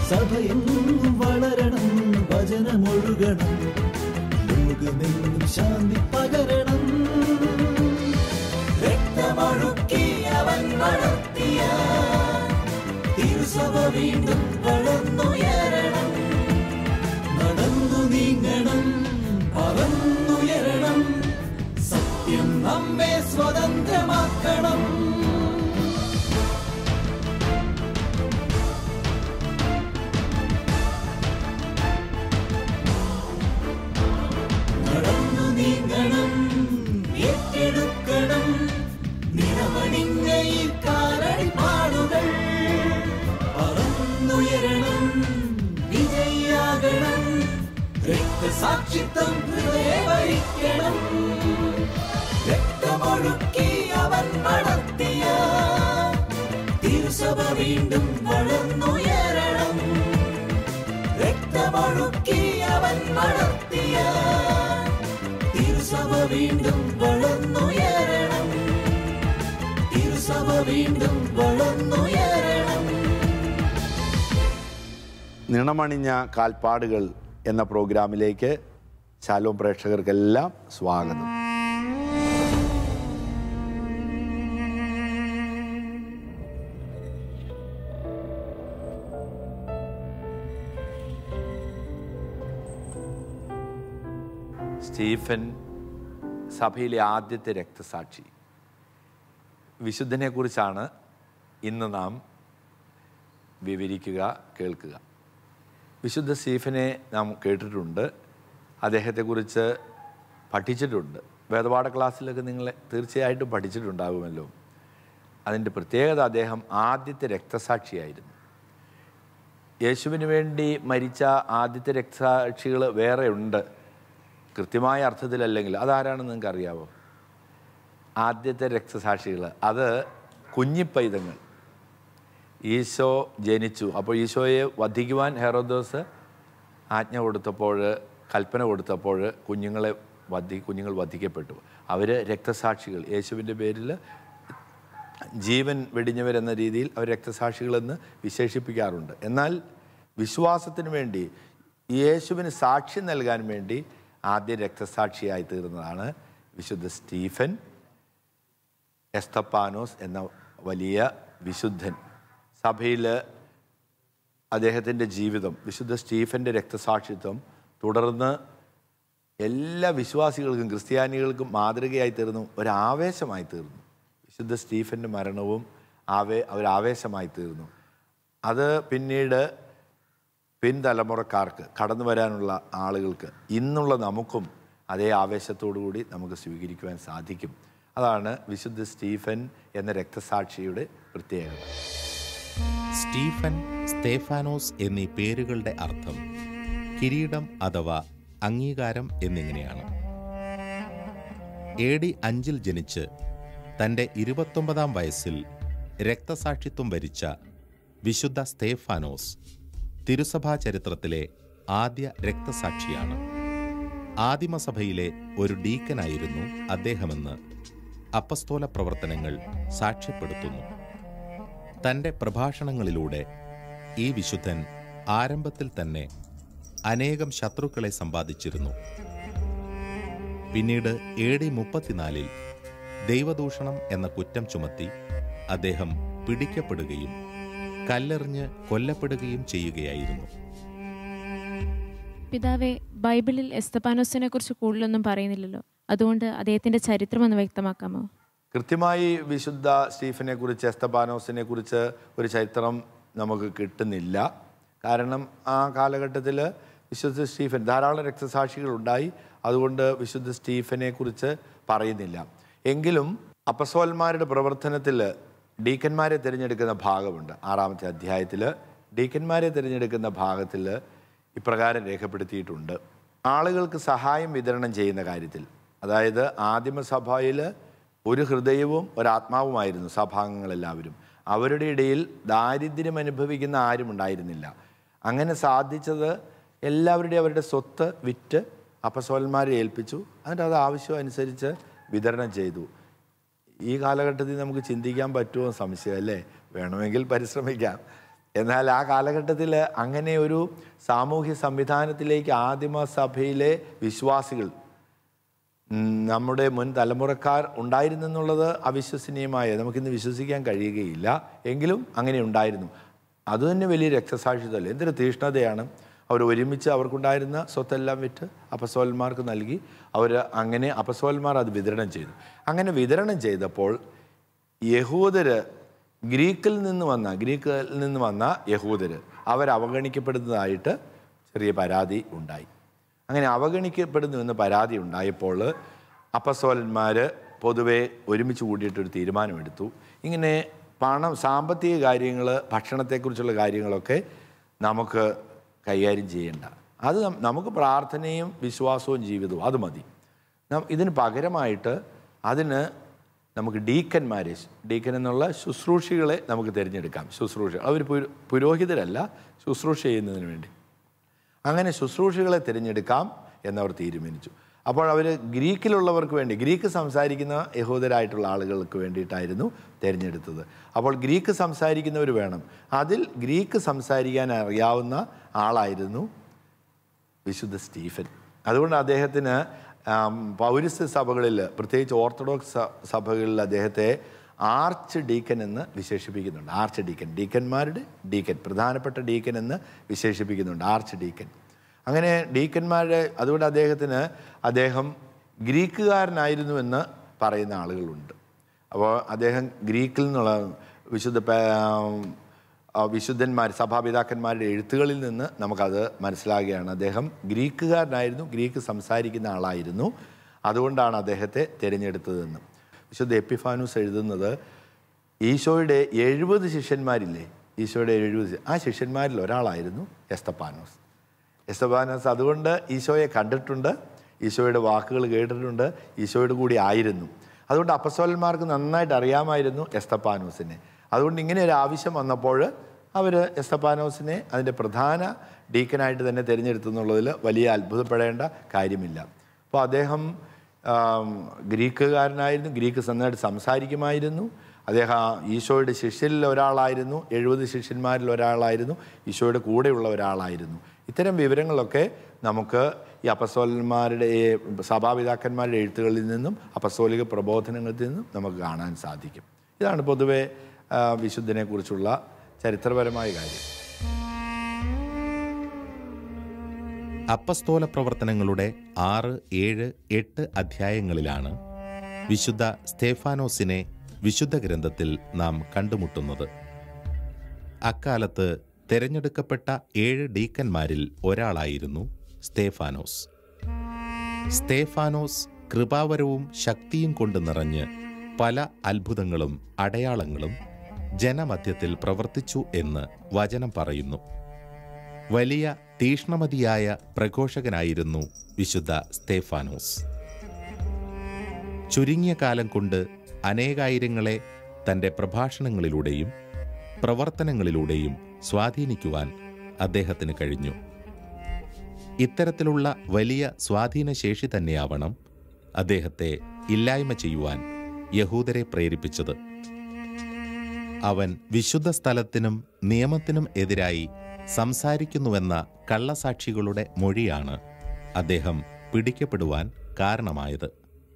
സഭയെങ്ങും വളരണം വചനമൊഴുകണം ലോകമെങ്ങും ശാന്തി പകരണം രക്തമൊഴുക്കി അവൻ വളർത്തിയ തിരുസഭ വീണ്ടും വളർന്നുയരണം നടന്നു നീങ്ങണം പറന്നുയരണം സത്യം നമ്മെ സ്വതന്ത്രമാക്കണം നടന്നു നീങ്ങണം ഏറ്റെടുക്കണം നിറമണിഞ്ഞ ഈ കാലടിപ്പാടുകൾ പറന്നുയരണം വിജയാകണം രക്തസാക്ഷിത്വം ഹൃദയവരിക്കണം രക്തമൊഴുക്കി അവൻ വളർത്തിയ തിരുസഭ വീണ്ടും വളർന്നുയരണം രക്തമൊഴുക്കി അവൻ വളർത്തിയ തിരുസഭ വീണ്ടും വളർന്നുയരണം തിരുസഭ വീണ്ടും വളർന്നുയരണം നിണമണിഞ്ഞ കാൽപ്പാടുകൾ എന്ന പ്രോഗ്രാമിലേക്ക് ശാലോം പ്രേക്ഷകർക്കെല്ലാം സ്വാഗതം സ്റ്റീഫൻ സഭയിലെ ആദ്യത്തെ രക്തസാക്ഷി വിശുദ്ധനെ കുറിച്ചാണ് ഇന്ന് നാം വിവരിക്കുക കേൾക്കുക വിശുദ്ധ സ്റ്റീഫനെ നാം കേട്ടിട്ടുണ്ട് അദ്ദേഹത്തെക്കുറിച്ച് പഠിച്ചിട്ടുണ്ട് വേദപാഠ ക്ലാസ്സിലൊക്കെ നിങ്ങൾ തീർച്ചയായിട്ടും പഠിച്ചിട്ടുണ്ടാകുമല്ലോ അതിൻ്റെ പ്രത്യേകത അദ്ദേഹം ആദ്യത്തെ രക്തസാക്ഷിയായിരുന്നു യേശുവിന് വേണ്ടി മരിച്ച ആദ്യത്തെ രക്തസാക്ഷികൾ വേറെ ഉണ്ട് കൃത്യമായ അർത്ഥത്തിലല്ലെങ്കിൽ അതാരാണെന്ന് നിങ്ങൾക്ക് അറിയാവോ ആദ്യത്തെ രക്തസാക്ഷികൾ അത് കുഞ്ഞിപ്പൈതങ്ങൾ ഈശോ ജനിച്ചു അപ്പോൾ ഈശോയെ വധിക്കുവാൻ ഹെറോദോസ് ആജ്ഞ കൊടുത്തപ്പോൾ കൽപ്പന കൊടുത്തപ്പോൾ കുഞ്ഞുങ്ങളെ വധി കുഞ്ഞുങ്ങൾ വധിക്കപ്പെട്ടു അവർ രക്തസാക്ഷികൾ യേശുവിൻ്റെ പേരിൽ ജീവൻ വെടിഞ്ഞവരെന്ന രീതിയിൽ അവർ രക്തസാക്ഷികളെന്ന് വിശേഷിപ്പിക്കാറുണ്ട് എന്നാൽ വിശ്വാസത്തിന് വേണ്ടി യേശുവിന് സാക്ഷ്യം നൽകാൻ വേണ്ടി ആദ്യ രക്തസാക്ഷിയായി തീർന്നതാണ് വിശുദ്ധ സ്റ്റീഫൻ എസ്തപ്പാനോസ് എന്ന വലിയ വിശുദ്ധൻ സഭയിൽ അദ്ദേഹത്തിൻ്റെ ജീവിതം വിശുദ്ധ സ്റ്റീഫൻ്റെ രക്തസാക്ഷിത്വം തുടർന്ന് എല്ലാ വിശ്വാസികൾക്കും ക്രിസ്ത്യാനികൾക്കും മാതൃകയായി തീർന്നു ഒരാവേശമായി തീർന്നു വിശുദ്ധ സ്റ്റീഫൻ്റെ മരണവും ആവേ ഒരാവേശമായി തീർന്നു അത് പിന്നീട് പിൻതലമുറക്കാർക്ക് കടന്നു വരാനുള്ള ആളുകൾക്ക് ഇന്നുള്ള നമുക്കും അതേ ആവേശത്തോടു കൂടി നമുക്ക് സ്വീകരിക്കുവാൻ സാധിക്കും അതാണ് വിശുദ്ധ സ്റ്റീഫൻ എന്ന രക്തസാക്ഷിയുടെ പ്രത്യേകത സ്റ്റീഫൻ സ്തേഫാനോസ് എന്നീ പേരുകളുടെ അർത്ഥം കിരീടം അഥവാ അംഗീകാരം എന്നിങ്ങനെയാണ് എ ഡി അഞ്ചിൽ ജനിച്ച് തൻ്റെ ഇരുപത്തൊമ്പതാം വയസ്സിൽ രക്തസാക്ഷിത്വം വരിച്ച വിശുദ്ധ സ്തേഫാനോസ് തിരുസഭാ ചരിത്രത്തിലെ ആദ്യ രക്തസാക്ഷിയാണ് ആദിമസഭയിലെ ഒരു ഡീക്കനായിരുന്നു അദ്ദേഹമെന്ന് അപ്പസ്തോല പ്രവർത്തനങ്ങൾ സാക്ഷ്യപ്പെടുത്തുന്നു തൻ്റെ പ്രഭാഷണങ്ങളിലൂടെ ഈ വിശുദ്ധൻ ആരംഭത്തിൽ തന്നെ അനേകം ശത്രുക്കളെ സമ്പാദിച്ചിരുന്നു പിന്നീട് എ ഡി മുപ്പത്തിനാലിൽ ദൈവദൂഷണം എന്ന കുറ്റം ചുമത്തി അദ്ദേഹം പിടിക്കപ്പെടുകയും കല്ലെറിഞ്ഞ് കൊല്ലപ്പെടുകയും ചെയ്യുകയായിരുന്നു പിതാവെ ബൈബിളിൽ എസ്തപാനോസിനെ കുറിച്ച് കൂടുതലൊന്നും പറയുന്നില്ലല്ലോ അതുകൊണ്ട് അദ്ദേഹത്തിന്റെ ചരിത്രം ഒന്ന് വ്യക്തമാക്കാമോ കൃത്യമായി വിശുദ്ധ സ്റ്റീഫനെ കുറിച്ച് എസ്തബാനോസിനെ കുറിച്ച് ഒരു ചരിത്രം നമുക്ക് കിട്ടുന്നില്ല കാരണം ആ കാലഘട്ടത്തിൽ വിശുദ്ധ സ്റ്റീഫൻ ധാരാളം രക്തസാക്ഷികൾ ഉണ്ടായി അതുകൊണ്ട് വിശുദ്ധ സ്റ്റീഫനെ കുറിച്ച് പറയുന്നില്ല എങ്കിലും അപ്പസോന്മാരുടെ പ്രവർത്തനത്തിൽ ഡീക്കന്മാരെ തിരഞ്ഞെടുക്കുന്ന ഭാഗമുണ്ട് ആറാമത്തെ അധ്യായത്തിൽ ഡീക്കന്മാരെ തിരഞ്ഞെടുക്കുന്ന ഭാഗത്തിൽ ഇപ്രകാരം രേഖപ്പെടുത്തിയിട്ടുണ്ട് ആളുകൾക്ക് സഹായം വിതരണം ചെയ്യുന്ന കാര്യത്തിൽ അതായത് ആദിമസഭയിൽ ഒരു ഹൃദയവും ഒരാത്മാവുമായിരുന്നു സഭാംഗങ്ങളെല്ലാവരും അവരുടെ ഇടയിൽ ദാരിദ്ര്യം അനുഭവിക്കുന്ന ആരും ഉണ്ടായിരുന്നില്ല അങ്ങനെ സാധിച്ചത് എല്ലാവരുടെയും അവരുടെ സ്വത്ത് വിറ്റ് അപ്പസോലന്മാരെ ഏൽപ്പിച്ചു എന്നിട്ട് അത് ആവശ്യം അനുസരിച്ച് വിതരണം ചെയ്തു ഈ കാലഘട്ടത്തിൽ നമുക്ക് ചിന്തിക്കാൻ പറ്റുമോ എന്ന് സംശയം അല്ലേ വേണമെങ്കിൽ പരിശ്രമിക്കാം എന്നാൽ ആ കാലഘട്ടത്തിൽ അങ്ങനെ ഒരു സാമൂഹ്യ സംവിധാനത്തിലേക്ക് ആദിമ സഭയിലെ വിശ്വാസികൾ ഉം, നമ്മുടെ മുൻ തലമുറക്കാർ ഉണ്ടായിരുന്നെന്നുള്ളത് അവിശ്വസനീയമായ നമുക്കിന്ന് വിശ്വസിക്കാൻ കഴിയുകയില്ല എങ്കിലും അങ്ങനെ ഉണ്ടായിരുന്നു അതുതന്നെ വലിയ രക്തസാക്ഷിത്വമല്ല എന്തൊരു തീഷ്ണതയാണ് അവർ ഒരുമിച്ച് അവർക്കുണ്ടായിരുന്ന സ്വത്തെല്ലാം വിറ്റ് അപസോലന്മാർക്ക് നൽകി അവർ അങ്ങനെ അപസോലന്മാർ അത് വിതരണം ചെയ്തു അങ്ങനെ വിതരണം ചെയ്തപ്പോൾ യഹൂദര് ഗ്രീക്കിൽ നിന്ന് വന്ന ഗ്രീക്കിൽ നിന്ന് വന്ന യഹൂദര് അവർ അവഗണിക്കപ്പെടുന്നതായിട്ട് ചെറിയ പരാതി ഉണ്ടായി അങ്ങനെ അവഗണിക്കപ്പെടുന്നു എന്ന് പരാതി ഉണ്ടായപ്പോൾ അപ്പസോലന്മാർ പൊതുവെ ഒരുമിച്ച് കൂടിയിട്ടൊരു തീരുമാനമെടുത്തു ഇങ്ങനെ പണം സാമ്പത്തിക കാര്യങ്ങൾ ഭക്ഷണത്തെക്കുറിച്ചുള്ള കാര്യങ്ങളൊക്കെ നമുക്ക് കൈകാര്യം ചെയ്യേണ്ട അത് നം- നമുക്ക് പ്രാർത്ഥനയും വിശ്വാസവും ജീവിതവും അത് മതി നം- ഇതിന് പകരമായിട്ട് അതിന് നമുക്ക് ഡീക്കന്മാരെ ഡീക്കൻ എന്നുള്ള ശുശ്രൂഷികളെ നമുക്ക് തിരഞ്ഞെടുക്കാം ശുശ്രൂഷ അവർ പുരോ- പുരോഹിതരല്ല ശുശ്രൂഷ ചെയ്യുന്നതിന് വേണ്ടി അങ്ങനെ ശുശ്രൂഷകളെ തിരഞ്ഞെടുക്കാം എന്നവർ തീരുമാനിച്ചു അപ്പോൾ അവർ ഗ്രീക്കിലുള്ളവർക്ക് വേണ്ടി ഗ്രീക്ക് സംസാരിക്കുന്ന യഹൂദരായിട്ടുള്ള ആളുകൾക്ക് വേണ്ടിയിട്ടായിരുന്നു തിരഞ്ഞെടുത്തത് അപ്പോൾ ഗ്രീക്ക് സംസാരിക്കുന്നവർ വേണം അതിൽ ഗ്രീക്ക് സംസാരിക്കാൻ അറിയാവുന്ന ആളായിരുന്നു വിശുദ്ധ സ്റ്റീഫൻ അതുകൊണ്ട് അദ്ദേഹത്തിന് ആം, പൗരസ്ത്യ സഭകളിൽ പ്രത്യേകിച്ച് ഓർത്തഡോക്സ് സ- സഭകളിൽ അദ്ദേഹത്തെ ആർച്ച് ഡീക്കൻ എന്ന് വിശേഷിപ്പിക്കുന്നുണ്ട് ആർച്ച് ഡീക്കൻ ഡീക്കന്മാരുടെ ഡീക്കൻ പ്രധാനപ്പെട്ട ഡീക്കൻ എന്ന് വിശേഷിപ്പിക്കുന്നുണ്ട് ആർച്ച് ഡീക്കൻ അങ്ങനെ ഡീക്കന്മാരുടെ അതുകൊണ്ട് അദ്ദേഹത്തിന് അദ്ദേഹം ഗ്രീക്കുകാരനായിരുന്നുവെന്ന് പറയുന്ന ആളുകളുണ്ട് അപ്പോൾ അദ്ദേഹം ഗ്രീക്കിൽ നിന്നുള്ള വിശുദ്ധ പേ- ആ വിശുദ്ധന്മാർ സഭാപിതാക്കന്മാരുടെ എഴുത്തുകളിൽ നിന്ന് നമുക്കത് മനസ്സിലാകുകയാണ് അദ്ദേഹം ഗ്രീക്കുകാരനായിരുന്നു ഗ്രീക്ക് സംസാരിക്കുന്ന ആളായിരുന്നു അതുകൊണ്ടാണ് അദ്ദേഹത്തെ തിരഞ്ഞെടുത്തതെന്ന് വിശുദ്ധ എപ്പിഫാനൂസ് എഴുതുന്നത് ഈശോയുടെ എഴുപത് ശിഷ്യന്മാരില്ലേ ഈശോയുടെ എഴുപത് ശി- ആ ശിഷ്യന്മാരിൽ ഒരാളായിരുന്നു എസ്തപ്പാനോസ് എസ്തപ്പാനോസ് അതുകൊണ്ട് ഈശോയെ കണ്ടിട്ടുണ്ട് ഈശോയുടെ വാക്കുകൾ കേട്ടിട്ടുണ്ട് ഈശോയുടെ കൂടി ആയിരുന്നു അതുകൊണ്ട് അപ്പസ്വലന്മാർക്ക് നന്നായിട്ട് അറിയാമായിരുന്നു എസ്തപ്പാനോസിനെ അതുകൊണ്ട് ഇങ്ങനെ ഒരു ആവശ്യം വന്നപ്പോൾ അവർ എസ്തപ്പാനോസിനെ അതിൻ്റെ പ്രധാന ഡീക്കനായിട്ട് തന്നെ തിരഞ്ഞെടുത്തു എന്നുള്ളതിൽ വലിയ അത്ഭുതപ്പെടേണ്ട കാര്യമില്ല അപ്പോൾ അദ്ദേഹം ആം, ഗ്രീക്കുകാരനായിരുന്നു ഗ്രീക്ക് നന്നായിട്ട് സംസാരിക്കുമായിരുന്നു അദ്ദേഹം ഈശോയുടെ ശിഷ്യരിൽ ഒരാളായിരുന്നു എഴുപത് ശിഷ്യന്മാരിൽ ഒരാളായിരുന്നു ഈശോയുടെ കൂടെയുള്ള ഒരാളായിരുന്നു ഇത്തരം വിവരങ്ങളൊക്കെ നമുക്ക് ഈ അപസ്തോലന്മാരുടെ ഈ സഭാപിതാക്കന്മാരുടെ എഴുത്തുകളിൽ നിന്നും അപസ്തോലിക പ്രബോധനങ്ങളിൽ നിന്നും നമുക്ക് കാണാൻ സാധിക്കും ഇതാണ് പൊതുവെ ആ, വിശുദ്ധനെക്കുറിച്ചുള്ള ചരിത്രപരമായ കാര്യം അപ്പസ്തോല പ്രവർത്തനങ്ങളുടെ ആറ് ഏഴ് എട്ട് അധ്യായങ്ങളിലാണ് വിശുദ്ധ സ്തേഫാനോസിനെ വിശുദ്ധ ഗ്രന്ഥത്തിൽ നാം കണ്ടുമുട്ടുന്നത് അക്കാലത്ത് തെരഞ്ഞെടുക്കപ്പെട്ട ഏഴ് ഡീക്കന്മാരിൽ ഒരാളായിരുന്നു സ്തേഫാനോസ് സ്തേഫാനോസ് കൃപാവരവും ശക്തിയും കൊണ്ട് നിറഞ്ഞ് പല അത്ഭുതങ്ങളും അടയാളങ്ങളും ജനമധ്യത്തിൽ പ്രവർത്തിച്ചു എന്ന് വചനം പറയുന്നു വലിയ തീഷ്ണമതിയായ പ്രഘോഷകനായിരുന്നു വിശുദ്ധ സ്തേഫാനോസ് ചുരുങ്ങിയ കാലം കൊണ്ട് അനേകായിരങ്ങളെ തൻ്റെ പ്രഭാഷണങ്ങളിലൂടെയും പ്രവർത്തനങ്ങളിലൂടെയും സ്വാധീനിക്കുവാൻ അദ്ദേഹത്തിന് കഴിഞ്ഞു ഇത്തരത്തിലുള്ള വലിയ സ്വാധീനശേഷി തന്നെയാവണം അദ്ദേഹത്തെ ഇല്ലായ്മ ചെയ്യുവാൻ യഹൂദരെ പ്രേരിപ്പിച്ചത് അവൻ വിശുദ്ധ സ്ഥലത്തിനും നിയമത്തിനും എതിരായി സംസാരിക്കുന്നുവെന്ന കള്ളസാക്ഷികളുടെ മൊഴിയാണ് അദ്ദേഹം പിടിക്കപ്പെടുവാൻ കാരണമായത്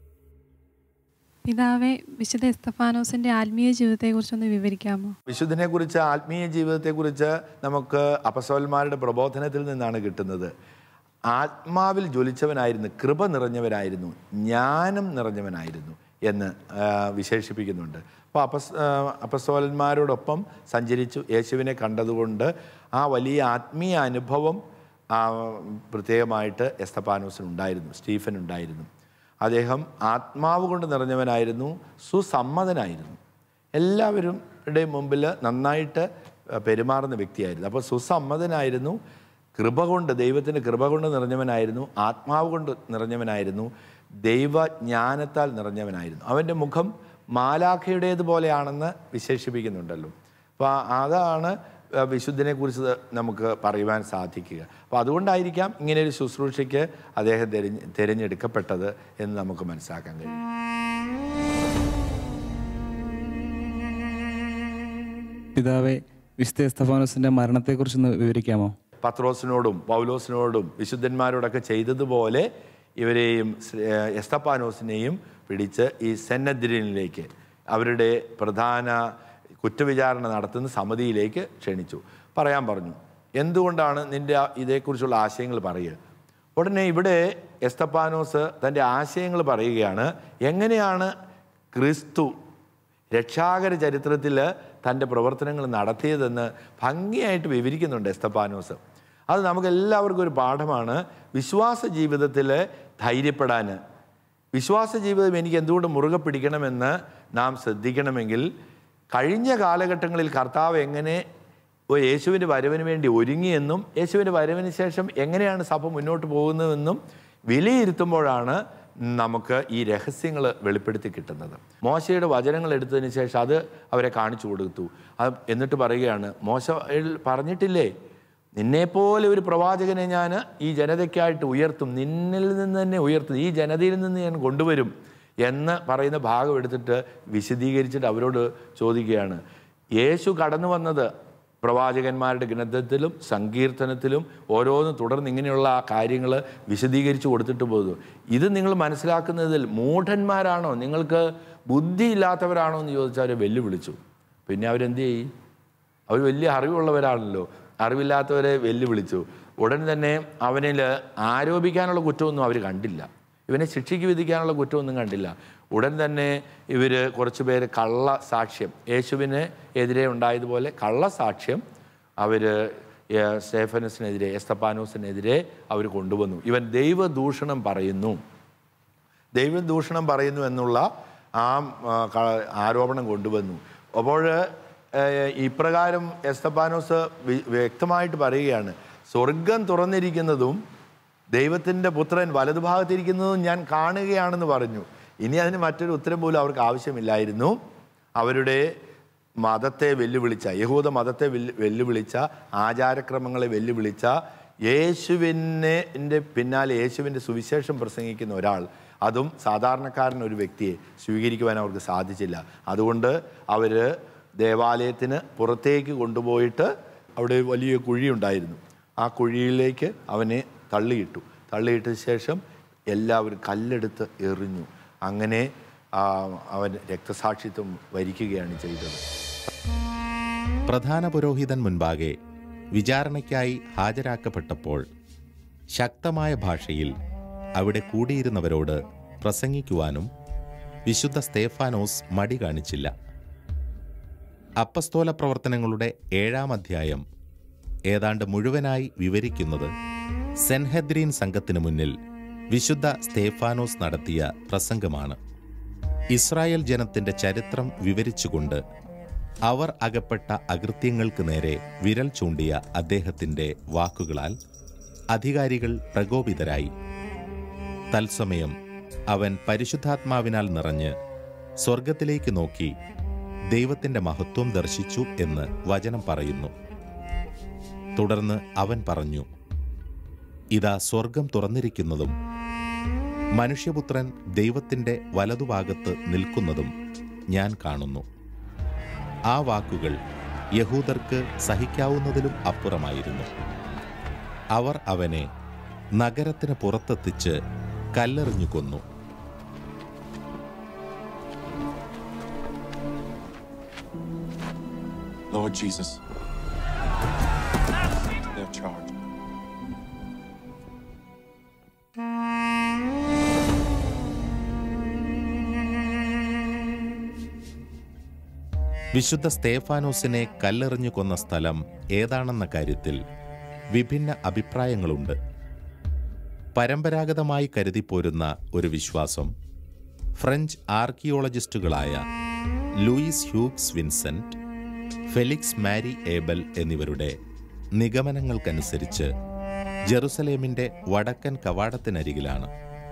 പിതാവെ വിശുദ്ധ എസ്തഫാനോസിന്റെ ആത്മീയ ജീവിതത്തെക്കുറിച്ചൊന്ന് വിവരിക്കാമോ വിശുദ്ധനെ കുറിച്ച് ആത്മീയ ജീവിതത്തെക്കുറിച്ച് നമുക്ക് അപസോന്മാരുടെ പ്രബോധനത്തിൽ നിന്നാണ് കിട്ടുന്നത് ആത്മാവിൽ ജ്വലിച്ചവനായിരുന്നു കൃപ നിറഞ്ഞവനായിരുന്നു ജ്ഞാനം നിറഞ്ഞവനായിരുന്നു എന്ന് ആ, വിശേഷിപ്പിക്കുന്നുണ്ട് അപ്പോൾ അപസ് ആ, അപസ്തോലന്മാരോടൊപ്പം സഞ്ചരിച്ചു യേശുവിനെ കണ്ടതുകൊണ്ട് ആ വലിയ ആത്മീയ അനുഭവം ആ, പ്രത്യേകമായിട്ട് എസ്തപ്പാനോസിനുണ്ടായിരുന്നു സ്റ്റീഫൻ ഉണ്ടായിരുന്നു അദ്ദേഹം ആത്മാവ് കൊണ്ട് നിറഞ്ഞവനായിരുന്നു സുസമ്മതനായിരുന്നു എല്ലാവരുടെ മുമ്പിൽ നന്നായിട്ട് പെരുമാറുന്ന വ്യക്തിയായിരുന്നു അപ്പോൾ സുസമ്മതനായിരുന്നു കൃപ കൊണ്ട് ദൈവത്തിൻ്റെ കൃപ കൊണ്ട് നിറഞ്ഞവനായിരുന്നു ആത്മാവ് കൊണ്ട് നിറഞ്ഞവനായിരുന്നു ദൈവജ്ഞാനത്താൽ നിറഞ്ഞവനായിരുന്നു അവൻ്റെ മുഖം മാലാഖയുടേതുപോലെയാണെന്ന് വിശേഷിപ്പിക്കുന്നുണ്ടല്ലോ അപ്പോൾ അതാണ് വിശുദ്ധനെ കുറിച്ച് നമുക്ക് പറയുവാൻ സാധിക്കുക അപ്പോൾ അതുകൊണ്ടായിരിക്കാം ഇങ്ങനെ ഒരു ശുശ്രൂഷയ്ക്ക് അദ്ദേഹം തിരഞ്ഞ് തിരഞ്ഞെടുക്കപ്പെട്ടത് എന്ന് നമുക്ക് മനസ്സിലാക്കാൻ കഴിയും പിതാവെ വിശുദ്ധ എസ്തഫാനോസിന്റെ മരണത്തെക്കുറിച്ചൊന്ന് വിവരിക്കാമോ പത്രോസിനോടും പൗലോസിനോടും വിശുദ്ധന്മാരോടൊക്കെ ചെയ്തതുപോലെ ഇവരെയും സ്- ഏഹ് എസ്തപ്പാനോസിനെയും പിടിച്ച് ഈ സെന്നദ്രിനിലേക്ക് അവരുടെ പ്രധാന കുറ്റവിചാരണ നടത്തുന്ന സമിതിയിലേക്ക് ക്ഷണിച്ചു പറയാൻ പറഞ്ഞു എന്തുകൊണ്ടാണ് നിന്റെ ആ- ഇതേക്കുറിച്ചുള്ള ആശയങ്ങൾ പറയുക ഉടനെ ഇവിടെ എസ്തപ്പാനോസ് തൻ്റെ ആശയങ്ങൾ പറയുകയാണ് എങ്ങനെയാണ് ക്രിസ്തു രക്ഷാകര ചരിത്രത്തിൽ തൻ്റെ പ്രവർത്തനങ്ങൾ നടത്തിയതെന്ന് ഭംഗിയായിട്ട് വിവരിക്കുന്നുണ്ട് എസ്തപ്പാനോസ് അത് നമുക്ക് എല്ലാവർക്കും ഒരു പാഠമാണ് വിശ്വാസ ജീവിതത്തിൽ ധൈര്യപ്പെടാൻ വിശ്വാസ ജീവിതം എനിക്ക് എന്തുകൊണ്ട് മുറുകെ പിടിക്കണമെന്ന് നാം ശ്രദ്ധിക്കണമെങ്കിൽ കഴിഞ്ഞ കാലഘട്ടങ്ങളിൽ കർത്താവ് എങ്ങനെ ഒരു യേശുവിൻ്റെ വരവിന് വേണ്ടി ഒരുങ്ങിയെന്നും യേശുവിൻ്റെ വരവിന് ശേഷം എങ്ങനെയാണ് സഭ മുന്നോട്ട് പോകുന്നതെന്നും വിലയിരുത്തുമ്പോഴാണ് നമുക്ക് ഈ രഹസ്യങ്ങൾ വെളിപ്പെടുത്തി കിട്ടുന്നത് മോശയുടെ വചനങ്ങൾ എടുത്തതിന് ശേഷം അത് അവരെ കാണിച്ചു കൊടുത്തു അത് എന്നിട്ട് പറയുകയാണ് മോശ പറഞ്ഞിട്ടില്ലേ നിന്നെപ്പോലെ ഒരു പ്രവാചകനെ ഞാൻ ഈ ജനതയ്ക്കായിട്ട് ഉയർത്തും നിന്നിൽ നിന്ന് തന്നെ ഉയർത്തും ഈ ജനതയിൽ നിന്ന് ഞാൻ കൊണ്ടുവരും എന്ന് പറയുന്ന ഭാഗം എടുത്തിട്ട് വിശദീകരിച്ചിട്ട് അവരോട് ചോദിക്കുകയാണ് യേശു കടന്നു വന്നത് പ്രവാചകന്മാരുടെ ഗ്രന്ഥത്തിലും സങ്കീർത്തനത്തിലും ഓരോന്നും തുടർന്ന് ഇങ്ങനെയുള്ള ആ കാര്യങ്ങൾ വിശദീകരിച്ച് കൊടുത്തിട്ട് പോകുന്നു ഇത് നിങ്ങൾ മനസ്സിലാക്കുന്നതിൽ മൂഢന്മാരാണോ നിങ്ങൾക്ക് ബുദ്ധിയില്ലാത്തവരാണോ എന്ന് ചോദിച്ചാൽ അവരെ വെല്ലുവിളിച്ചു പിന്നെ അവരെന്ത് ചെയ്യും അവർ വലിയ അറിവുള്ളവരാണല്ലോ അറിവില്ലാത്തവരെ വെല്ലുവിളിച്ചു ഉടൻ തന്നെ അവനിൽ ആരോപിക്കാനുള്ള കുറ്റമൊന്നും അവർ കണ്ടില്ല ഇവനെ ശിക്ഷയ്ക്ക് വിധിക്കാനുള്ള കുറ്റമൊന്നും കണ്ടില്ല ഉടൻ തന്നെ ഇവർ കുറച്ച് പേര് കള്ള സാക്ഷ്യം യേശുവിന് എതിരെ ഉണ്ടായതുപോലെ കള്ള സാക്ഷ്യം അവർ സ്റ്റേഫനസിനെതിരെ എസ്തപ്പാനോസിനെതിരെ അവർ കൊണ്ടുവന്നു ഇവൻ ദൈവദൂഷണം പറയുന്നു ദൈവം ദൂഷണം പറയുന്നു എന്നുള്ള ആ ആ, ക- ആരോപണം കൊണ്ടുവന്നു അപ്പോൾ ഏഹ്, ഇപ്രകാരം എസ്തപ്പാനോസ് വി- വ്യക്തമായിട്ട് പറയുകയാണ് സ്വർഗം തുറന്നിരിക്കുന്നതും ദൈവത്തിൻ്റെ പുത്രൻ വലതുഭാഗത്തിരിക്കുന്നതും ഞാൻ കാണുകയാണെന്ന് പറഞ്ഞു ഇനി അതിന് മറ്റൊരു ഉത്തരം പോലും അവർക്ക് ആവശ്യമില്ലായിരുന്നു അവരുടെ മതത്തെ വെല്ലുവിളിച്ച യഹൂദ മതത്തെ വെല്ലു വെല്ലുവിളിച്ച ആചാരക്രമങ്ങളെ വെല്ലുവിളിച്ച യേശുവിനെ ൻ്റെ പിന്നാലെ യേശുവിൻ്റെ സുവിശേഷം പ്രസംഗിക്കുന്ന ഒരാൾ അതും സാധാരണക്കാരൻ ഒരു വ്യക്തിയെ സ്വീകരിക്കുവാൻ അവർക്ക് സാധിച്ചില്ല അതുകൊണ്ട് അവർ ദേവാലയത്തിന് പുറത്തേക്ക് കൊണ്ടുപോയിട്ട് അവിടെ വലിയ കുഴിയുണ്ടായിരുന്നു ആ കുഴിയിലേക്ക് അവനെ തള്ളിയിട്ടു തള്ളിയിട്ട ശേഷം എല്ലാവരും കല്ലെടുത്ത് എറിഞ്ഞു അങ്ങനെ ആ, അവൻ രക്തസാക്ഷിത്വം വരിക്കുകയാണ് ചെയ്തത് പ്രധാന പുരോഹിതൻ മുൻപാകെ വിചാരണയ്ക്കായി ഹാജരാക്കപ്പെട്ടപ്പോൾ ശക്തമായ ഭാഷയിൽ അവിടെ കൂടിയിരുന്നവരോട് പ്രസംഗിക്കുവാനും വിശുദ്ധ സ്തേഫാനോസ് മടി കാണിച്ചില്ല അപ്പസ്തോല പ്രവർത്തനങ്ങളുടെ ഏഴാം അധ്യായം ഏതാണ്ട് മുഴുവനായി വിവരിക്കുന്നത് സെൻഹദ്രീൻ സംഘത്തിനു മുന്നിൽ വിശുദ്ധ സ്തേഫാനോസ് നടത്തിയ പ്രസംഗമാണ് ഇസ്രായേൽ ജനത്തിന്റെ ചരിത്രം വിവരിച്ചുകൊണ്ട് അവർ അകപ്പെട്ട അകൃത്യങ്ങൾക്ക് നേരെ വിരൽ ചൂണ്ടിയ അദ്ദേഹത്തിന്റെ വാക്കുകളാൽ അധികാരികൾ പ്രകോപിതരായി തത്സമയം അവൻ പരിശുദ്ധാത്മാവിനാൽ നിറഞ്ഞ് സ്വർഗത്തിലേക്ക് നോക്കി ദൈവത്തിന്റെ മഹത്വം ദർശിച്ചു എന്ന് വചനം പറയുന്നു തുടർന്ന് അവൻ പറഞ്ഞു ഇതാ സ്വർഗം തുറന്നിരിക്കുന്നതും മനുഷ്യപുത്രൻ ദൈവത്തിന്റെ വലതുഭാഗത്ത് നിൽക്കുന്നതും ഞാൻ കാണുന്നു ആ വാക്കുകൾ യഹൂദർക്ക് സഹിക്കാവുന്നതിലും അപ്പുറമായിരുന്നു അവർ അവനെ നഗരത്തിന് പുറത്തെത്തിച്ച് കല്ലെറിഞ്ഞു കൊന്നു Lord Jesus, their charge. വിശുദ്ധ സ്തേഫാനോസിനെ കല്ലെറിഞ്ഞു കൊന്ന സ്ഥലം ഏതാണെന്ന കാര്യത്തിൽ വിഭിന്ന അഭിപ്രായങ്ങളുണ്ട് പരമ്പരാഗതമായി കരുതിപ്പോരുന്ന ഒരു വിശ്വാസം ഫ്രഞ്ച് ആർക്കിയോളജിസ്റ്റുകളായ Louis Hugues Vincent Felix Marie Abel എന്നിവരുടെ നിഗമനങ്ങൾക്കനുസരിച്ച് ജെറുസലേമിന്റെ വടക്കൻ കവാടത്തിനരികിലാണ്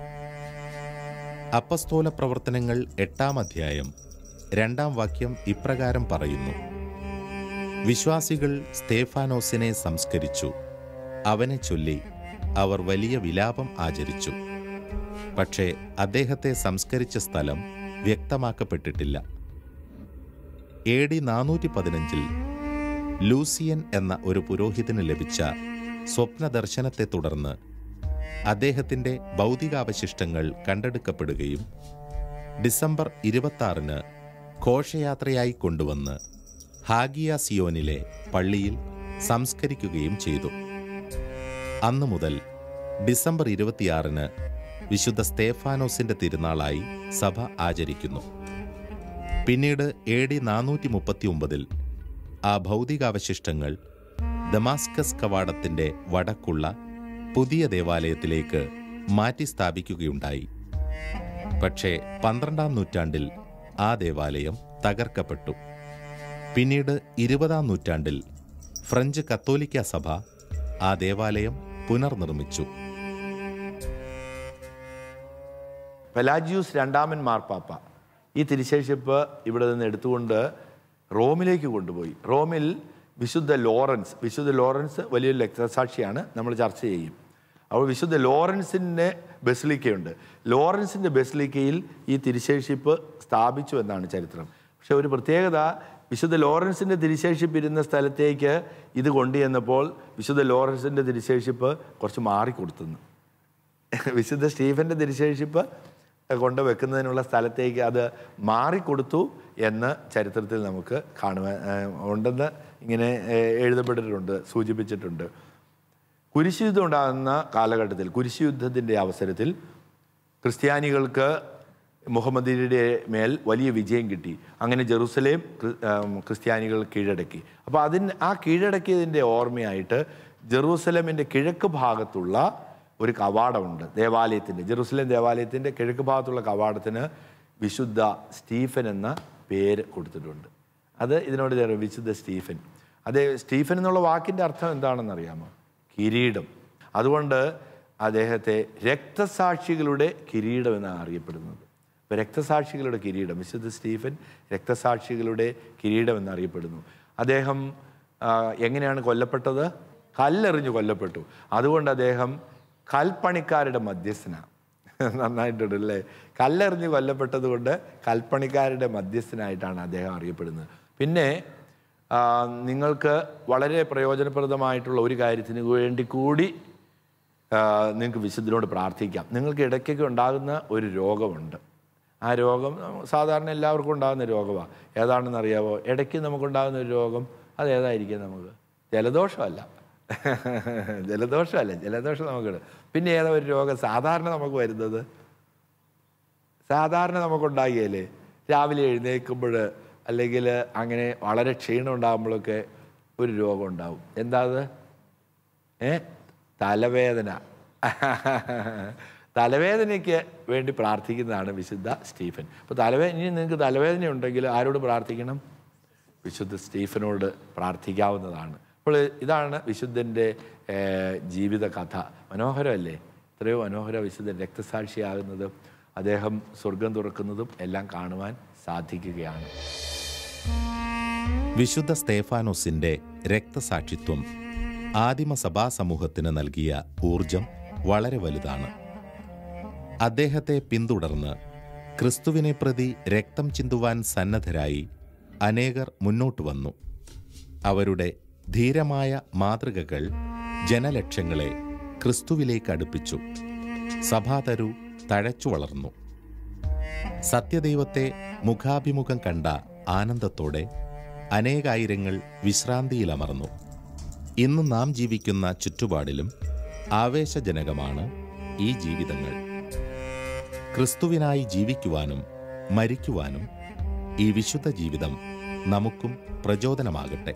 അപ്പസ്തോല പ്രവർത്തനങ്ങൾ എട്ടാം അധ്യായം രണ്ടാം വാക്യം ഇപ്രകാരം പറയുന്നു വിശ്വാസികൾ സ്തേഫാനോസിനെ സംസ്കരിച്ചു അവനെ ചൊല്ലി അവർ വലിയ വിലാപം ആചരിച്ചു പക്ഷേ അദ്ദേഹത്തെ സംസ്കരിച്ച സ്ഥലം വ്യക്തമാക്കപ്പെട്ടിട്ടില്ല എ ഡി നാനൂറ്റി പതിനഞ്ചിൽ ലൂസിയൻ എന്ന ഒരു പുരോഹിതന് ലഭിച്ച സ്വപ്നദർശനത്തെ തുടർന്ന് അദ്ദേഹത്തിൻ്റെ ഭൗതികാവശിഷ്ടങ്ങൾ കണ്ടെടുക്കപ്പെടുകയും ഡിസംബർ ഇരുപത്താറിന് ഘോഷയാത്രയായി കൊണ്ടുവന്ന് ഹാഗിയ സിയോനിലെ പള്ളിയിൽ സംസ്കരിക്കുകയും ചെയ്തു അന്നു മുതൽ ഡിസംബർ ഇരുപത്തിയാറിന് വിശുദ്ധ സ്തേഫാനോസിന്റെ തിരുനാളായി സഭ ആചരിക്കുന്നു പിന്നീട് എ ഡി നാനൂറ്റി മുപ്പത്തി ഒമ്പതിൽ ആ ഭൗതികാവശിഷ്ടങ്ങൾ ദമാസ്കസ് കവാടത്തിന്റെ വടക്കുള്ള പുതിയ ദേവാലയത്തിലേക്ക് മാറ്റി സ്ഥാപിക്കുകയുണ്ടായി പക്ഷേ പന്ത്രണ്ടാം നൂറ്റാണ്ടിൽ ആ ദേവാലയം തകർക്കപ്പെട്ടു പിന്നീട് ഇരുപതാം നൂറ്റാണ്ടിൽ ഫ്രഞ്ച് കത്തോലിക്ക സഭ ആ ദേവാലയം പുനർനിർമ്മിച്ചു പെലാജിയൂസ് രണ്ടാമൻ മാർപ്പാപ്പ ഈ തിരുശേഷിപ്പ് ഇവിടെ നിന്ന് എടുത്തുകൊണ്ട് റോമിലേക്ക് കൊണ്ടുപോയി റോമിൽ വിശുദ്ധ ലോറൻസ് വിശുദ്ധ ലോറൻസ് വലിയൊരു രക്തസാക്ഷിയാണ് നമ്മൾ ചർച്ച ചെയ്യും അപ്പോൾ വിശുദ്ധ ലോറൻസിൻ്റെ ബസിലിക്കയുണ്ട് ലോറൻസിൻ്റെ ബസിലിക്കയിൽ ഈ തിരുശേഷിപ്പ് സ്ഥാപിച്ചു എന്നാണ് ചരിത്രം പക്ഷെ ഒരു പ്രത്യേകത വിശുദ്ധ ലോറൻസിൻ്റെ തിരുശേഷിപ്പ് ഇരുന്ന സ്ഥലത്തേക്ക് ഇത് കൊണ്ടുചെന്നപ്പോൾ വിശുദ്ധ ലോറൻസിൻ്റെ തിരുശേഷിപ്പ് കുറച്ച് മാറിക്കൊടുത്തുന്നു വിശുദ്ധ സ്റ്റീഫന്റെ തിരുശേഷിപ്പ് കൊണ്ട് വെക്കുന്നതിനുള്ള സ്ഥലത്തേക്ക് അത് മാറിക്കൊടുത്തു എന്ന് ചരിത്രത്തിൽ നമുക്ക് കാണുവാൻ ഏഹ്, ഉണ്ടെന്ന് ഇങ്ങനെ ഏഹ്, എഴുതപ്പെട്ടിട്ടുണ്ട് സൂചിപ്പിച്ചിട്ടുണ്ട് കുരിശുയുദ്ധം ഉണ്ടാകുന്ന കാലഘട്ടത്തിൽ കുരിശുയുദ്ധത്തിൻ്റെ അവസരത്തിൽ ക്രിസ്ത്യാനികൾക്ക് മുഹമ്മദിയുടെ മേൽ വലിയ വിജയം കിട്ടി അങ്ങനെ ജെറുസലേം ക്രി- ആം, ക്രിസ്ത്യാനികൾ കീഴടക്കി അപ്പോൾ അതിന് ആ കീഴടക്കിയതിൻ്റെ ഓർമ്മയായിട്ട് ജെറൂസലമിൻ്റെ കിഴക്ക് ഭാഗത്തുള്ള ഒരു കവാടമുണ്ട് ദേവാലയത്തിൻ്റെ ജെറൂസലേം ദേവാലയത്തിൻ്റെ കിഴക്ക് ഭാഗത്തുള്ള കവാടത്തിന് വിശുദ്ധ സ്റ്റീഫൻ എന്ന പേര് കൊടുത്തിട്ടുണ്ട് അത് ഇതിനോട് ചേർന്ന് വിശുദ്ധ സ്റ്റീഫൻ അതേ സ്റ്റീഫൻ എന്നുള്ള വാക്കിൻ്റെ അർത്ഥം എന്താണെന്ന് അറിയാമോ കിരീടം അതുകൊണ്ട് അദ്ദേഹത്തെ രക്തസാക്ഷികളുടെ കിരീടം എന്നാണ് അറിയപ്പെടുന്നത് അപ്പോൾ രക്തസാക്ഷികളുടെ കിരീടം വിശുദ്ധ സ്റ്റീഫൻ രക്തസാക്ഷികളുടെ കിരീടം എന്നറിയപ്പെടുന്നു അദ്ദേഹം ആ, എങ്ങനെയാണ് കൊല്ലപ്പെട്ടത് കല്ലെറിഞ്ഞ് കൊല്ലപ്പെട്ടു അതുകൊണ്ട് അദ്ദേഹം കൽപ്പണിക്കാരുടെ മധ്യസ്ഥനാണ് നന്നായിട്ടുണ്ട് അല്ലേ കല്ലെറിഞ്ഞ് കൊല്ലപ്പെട്ടത് കൊണ്ട് കൽപ്പണിക്കാരുടെ മധ്യസ്ഥനായിട്ടാണ് അദ്ദേഹം അറിയപ്പെടുന്നത് പിന്നെ ആ, നിങ്ങൾക്ക് വളരെ പ്രയോജനപ്രദമായിട്ടുള്ള ഒരു കാര്യത്തിന് വേണ്ടി കൂടി ആ, നിങ്ങൾക്ക് വിശുദ്ധനോട് പ്രാർത്ഥിക്കാം നിങ്ങൾക്ക് ഇടയ്ക്കൊക്കെ ഉണ്ടാകുന്ന ഒരു രോഗമുണ്ട് ആ രോഗം സാധാരണ എല്ലാവർക്കും ഉണ്ടാകുന്ന രോഗമാണ് ഏതാണെന്ന് അറിയാവോ ഇടയ്ക്ക് നമുക്കുണ്ടാകുന്ന ഒരു രോഗം അത് ഏതായിരിക്കും നമുക്ക് ജലദോഷമല്ല ജലദോഷമല്ല ജലദോഷം നമുക്കുണ്ട് പിന്നെ ഏതാ ഒരു രോഗം സാധാരണ നമുക്ക് വരുന്നത് സാധാരണ നമുക്കുണ്ടാകിയല്ലേ രാവിലെ എഴുന്നേൽക്കുമ്പോൾ അല്ലെങ്കിൽ അങ്ങനെ വളരെ ക്ഷീണം ഉണ്ടാകുമ്പോഴൊക്കെ ഒരു രോഗം ഉണ്ടാവും എന്താ അത് ഏ തലവേദന തലവേദനയ്ക്ക് വേണ്ടി പ്രാർത്ഥിക്കുന്നതാണ് വിശുദ്ധ സ്റ്റീഫൻ അപ്പോൾ തലവേദന ഇനി നിങ്ങൾക്ക് തലവേദന ഉണ്ടെങ്കിൽ ആരോട് പ്രാർത്ഥിക്കണം വിശുദ്ധ സ്റ്റീഫനോട് പ്രാർത്ഥിക്കാവുന്നതാണ് അപ്പോൾ ഇതാണ് വിശുദ്ധൻ്റെ ഏർ, ജീവിത കഥ മനോഹരമല്ലേ എത്രയോ മനോഹര വിശുദ്ധൻ രക്തസാക്ഷിയാകുന്നത് അദ്ദേഹം സ്വർഗം തുറക്കുന്നതും എല്ലാം കാണുവാൻ സാധിക്കുകയാണ് വിശുദ്ധ സ്തേഫാനോസിന്റെ രക്തസാക്ഷിത്വം ആദിമ സഭാ സമൂഹത്തിന് നൽകിയ ഊർജം വളരെ വലുതാണ് അദ്ദേഹത്തെ പിന്തുടർന്ന് ക്രിസ്തുവിനെ പ്രതി രക്തം ചിന്തുവാൻ സന്നദ്ധരായി അനേകർ മുന്നോട്ട് വന്നു അവരുടെ ധീരമായ മാതൃകകൾ ജനലക്ഷങ്ങളെ ക്രിസ്തുവിലേക്ക് അടുപ്പിച്ചു സഭാതരു തഴച്ചു വളർന്നു സത്യദൈവത്തെ മുഖാഭിമുഖം കണ്ട ആനന്ദത്തോടെ അനേകായിരങ്ങൾ വിശ്രാന്തിയിലമർന്നു ഇന്ന് നാം ജീവിക്കുന്ന ചുറ്റുപാടിലും ആവേശജനകമാണ് ഈ ജീവിതങ്ങൾ ക്രിസ്തുവിനായി ജീവിക്കുവാനും മരിക്കുവാനും ഈ വിശുദ്ധ ജീവിതം നമുക്കും പ്രചോദനമാകട്ടെ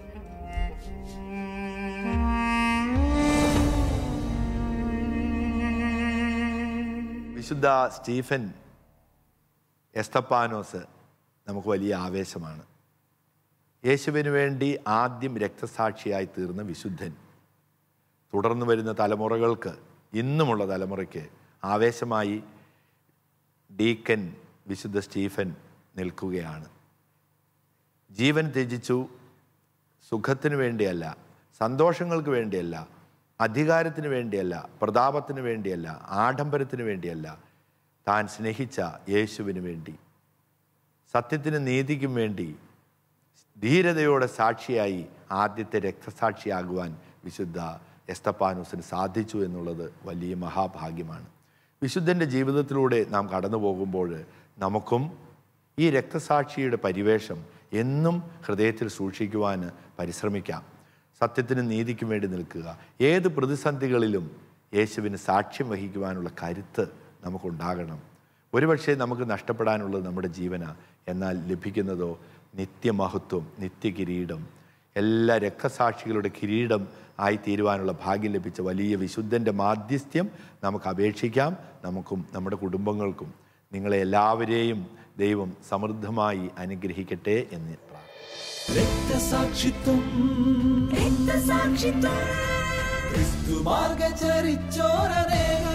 വിശുദ്ധ സ്റ്റീഫൻ എസ്തപ്പാനോസ് നമുക്ക് വലിയ ആവേശമാണ് യേശുവിന് വേണ്ടി ആദ്യം രക്തസാക്ഷിയായി തീർന്ന വിശുദ്ധൻ തുടർന്ന് വരുന്ന തലമുറകൾക്ക് ഇന്നുമുള്ള തലമുറയ്ക്ക് ആവേശമായി ഡീക്കൻ വിശുദ്ധ സ്റ്റീഫൻ നിൽക്കുകയാണ് ജീവൻ ത്യജിച്ചു സുഖത്തിന് വേണ്ടിയല്ല സന്തോഷങ്ങൾക്ക് വേണ്ടിയല്ല അധികാരത്തിന് വേണ്ടിയല്ല പ്രതാപത്തിന് വേണ്ടിയല്ല ആഡംബരത്തിന് വേണ്ടിയല്ല താൻ സ്നേഹിച്ച യേശുവിന് വേണ്ടി സത്യത്തിനും നീതിക്കും വേണ്ടി ധീരതയോടെ സാക്ഷിയായി ആദ്യത്തെ രക്തസാക്ഷിയാകുവാൻ വിശുദ്ധ എസ്തപ്പാനൂസിന് സാധിച്ചു എന്നുള്ളത് വലിയ മഹാഭാഗ്യമാണ് വിശുദ്ധൻ്റെ ജീവിതത്തിലൂടെ നാം കടന്നു പോകുമ്പോൾ നമുക്കും ഈ രക്തസാക്ഷിയുടെ പരിവേഷം എന്നും ഹൃദയത്തിൽ സൂക്ഷിക്കുവാൻ പരിശ്രമിക്കാം സത്യത്തിനും നീതിക്കും വേണ്ടി നിൽക്കുക ഏത് പ്രതിസന്ധികളിലും യേശുവിന് സാക്ഷ്യം വഹിക്കുവാനുള്ള കരുത്ത് നമുക്കുണ്ടാകണം ഒരുപക്ഷെ നമുക്ക് നഷ്ടപ്പെടാനുള്ളത് നമ്മുടെ ജീവന എന്നാൽ ലഭിക്കുന്നതോ നിത്യമഹത്വം നിത്യകിരീടം എല്ലാ രക്തസാക്ഷികളുടെ കിരീടം ആയി തീരുവാനുള്ള ഭാഗ്യം ലഭിച്ച വലിയ വിശുദ്ധൻ്റെ മാധ്യസ്ഥ്യം നമുക്ക് അപേക്ഷിക്കാം നമുക്കും നമ്മുടെ കുടുംബങ്ങൾക്കും നിങ്ങളെ എല്ലാവരെയും ദൈവം സമൃദ്ധമായി അനുഗ്രഹിക്കട്ടെ എന്ന് പ്രാർത്ഥിക്കുന്നു രക്തസാക്ഷിത്വം രക്തസാക്ഷിത്വം ക്രിസ്തു മാർഗചരിച്ചോരനേക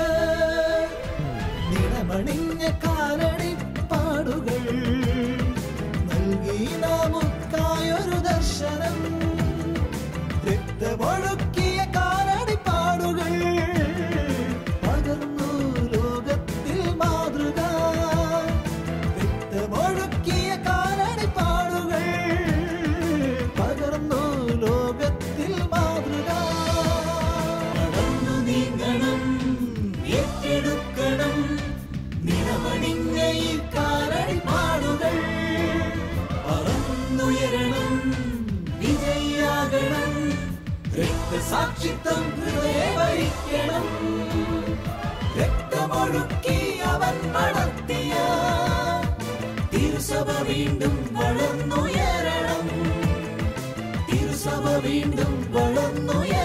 നിണമണിഞ്ഞ കാലടി പാടുകൾ നൽകി നമുക്കായൊരു ദർശനം രക്തമൊഴുക്കിയ കാലടി പാടുകൾ പകർന്നു ലോകത്തിൽ മാതൃക രക്തമൊഴുക്കിയ കാലടി പാടുകൾ പകർന്നു ലോകത്തിൽ മാതൃക നടന്നു നീങ്ങണം ഏറ്റെടുക്കണം നിറമണിഞ്ഞ ഈ കാലടി പാടുകൾ പറന്നുയരണം വിജയാകണം രക്തസാക്ഷിത്വം ഹൃദയ ഭരിക്കണം രക്തമൊഴുക്കി അവൻ നടത്തിയ തിരുസഭ വീണ്ടും വളർന്നുയരണം തിരുസഭ വീണ്ടും വളർന്നുയരണം